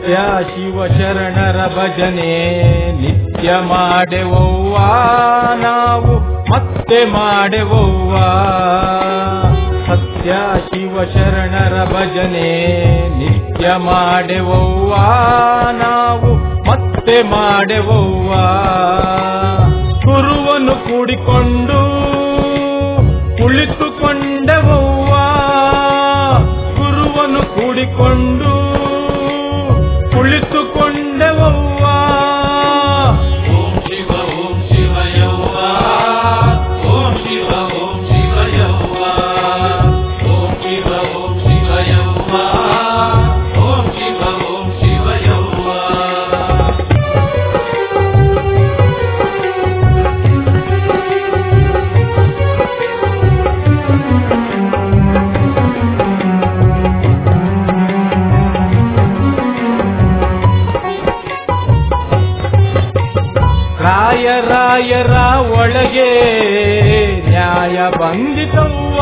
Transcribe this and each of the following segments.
ಸತ್ಯ ಶಿವ ಶರಣರ ಭಜನೆ ನಿತ್ಯ ಮಾಡುವವ್ವ ನಾವು ಮತ್ತೆ ಮಾಡುವವ್ವ ಸತ್ಯ ಶಿವ ಶರಣರ ಭಜನೆ ನಿತ್ಯ ಮಾಡುವವ್ವ ನಾವು ಮತ್ತೆ ಮಾಡುವವ್ವ ಗುರುವನ್ನು ಕೂಡಿಕೊಂಡು ಕುಳಿತುಕೊಂಡೆವವ್ವ ಗುರುವನ್ನು ಕೂಡಿಕೊಂಡು ಕುಳಿತುಕೊಂಡೆವವ್ವ ಓಂ ಶಿವ ಓಂ ಶಿವಯವ್ವ ಓಂ ಶಿವ ಓಂ ಶಿವಯವ್ವ ಓಂ ಶಿವ ಓಂ ಶಿವಯವ್ವ ಓಂ ಶಿವ ಓಂ ಶಿವಯವ್ವ ರಾಯರಾಯರ ಒಳಗೆ ನ್ಯಾಯ ಬಂದಿತವ್ವ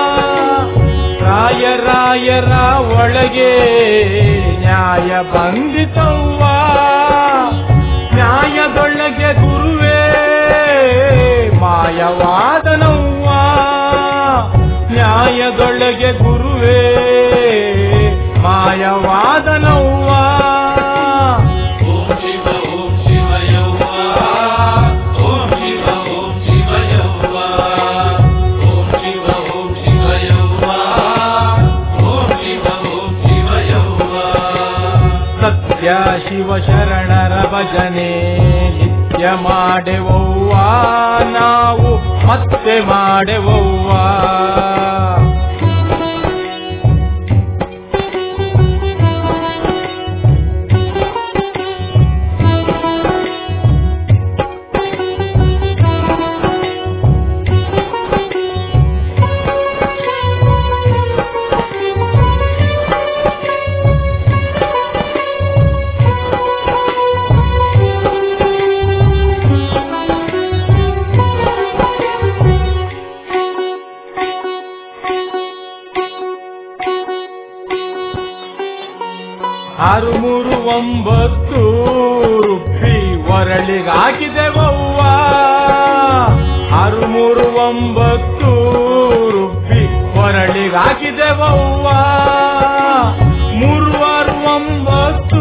ರಾಯರಾಯರ ಒಳಗೆ ನ್ಯಾಯ ಬಂದಿತವ್ವ ನ್ಯಾಯದೊಳಗೆ ಗುರುವೇ ಮಾಯವಾದನವ್ವ ನ್ಯಾಯದೊಳಗೆ ಗುರುವೇ ಮಾಯವಾದನವ್ವ ಓಂ ಶಿವ ಓಂ ಶಿವಯವ್ವ ಓಂ ಶಿವ ಓಂ ಶಿವಯವ್ವ ಓಂ ಶಿವ ಓಂ ಶಿವಯವ್ವ ಓಂ ಶಿವ ಓಂ ಶಿವಯವ್ವ ಸತ್ಯ ಶಿವ ಶರಣರ ಭಜನೆ ನಿತ್ಯ ಮಾಡುವವ್ವ ನಾವು ಮತ್ತೆ ಮಾಡುವವ್ವ ಆರು ಮೂರು ಒಂಬತ್ತು ರುಬ್ಬಿ ಒರಳಿಗಾಕಿದೆವವ್ವ ಆರು ಮೂರು ಒಂಬತ್ತು ರುಬ್ಬಿ ಒರಳಿಗಾಕಿದೆವವ್ವ ಮೂರು ಆರು ಒಂಬತ್ತು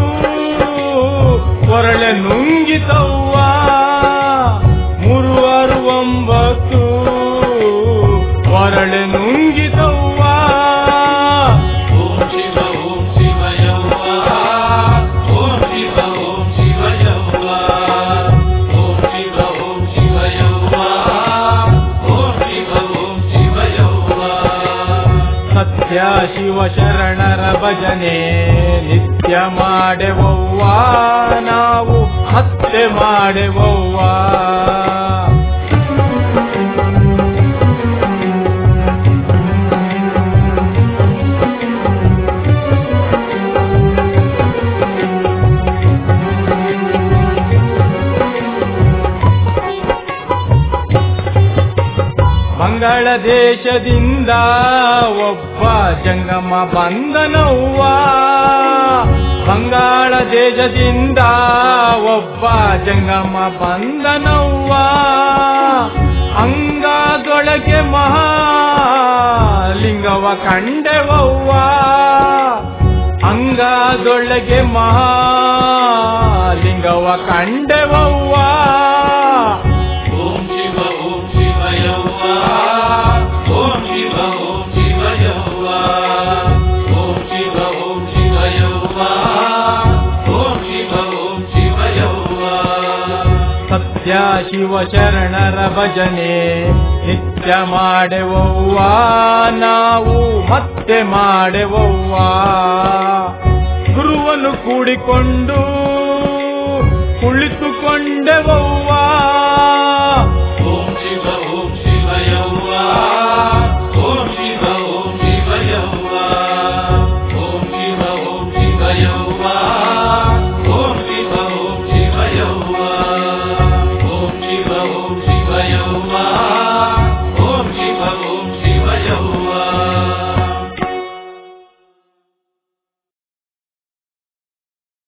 ಒರಳೆ ನುಂಗಿತವ್ವ ಮೂರು ಆರು ಒಂಬತ್ತು ಒರಳೆ ನುಂಗಿತವ್ವ ಓಂ ಶಿವ ಓಂ ಶಿವಯವ್ವ ಓಂ ಶಿವ ಓಂ ಶಿವಯವ್ವ ಓಂ ಶಿವ ಓಂ ಶಿವಯವ್ವ ಓಂ ಶಿವ ಓಂ ಶಿವಯವ್ವ ಸತ್ಯ ಶಿವ ಶರಣರ ಭಜನೆ ನಿತ್ಯ ಮಾಡುವವ್ವ ನಾವು ಮತ್ತೆ ಮಾಡುವವ್ವ ಮಂಗಳ ದೇಶದಿಂದ ಒಬ್ಬ ಜಂಗಮ ಬಂದನವ್ವ ಬಂಗಾಳ ದೇಶದಿಂದ ಒಬ್ಬ ಜಂಗಮ ಬಂದನವ್ವ ಅಂಗದೊಳಗೆ ಮಹಾಲಿಂಗವ ಕಂಡೆವವ್ವ ಅಂಗದೊಳಗೆ ಮಹಾಲಿಂಗವ ಕಂಡೆವವ್ವ ಓಂ ಶಿವ ಓಂ ಶಿವಯವ್ವ ಓಂ ಶಿವ ಓಂ ಶಿವಯವ್ವ ಓಂ ಶಿವ ಓಂ ಶಿವಯವ್ವ ಓಂ ಶಿವ ಓಂ ಶಿವಯವ್ವ ಸತ್ಯ ಶಿವ ಶರಣರ ಭಜನೆ ನಿತ್ಯ ಮಾಡುವವ್ವ ನಾವು ಮತ್ತೆ ಮಾಡುವವ್ವ ಗುರುವನ್ನು ಕೂಡಿಕೊಂಡು ಕುಳಿತುಕೊಂಡೆವವ್ವ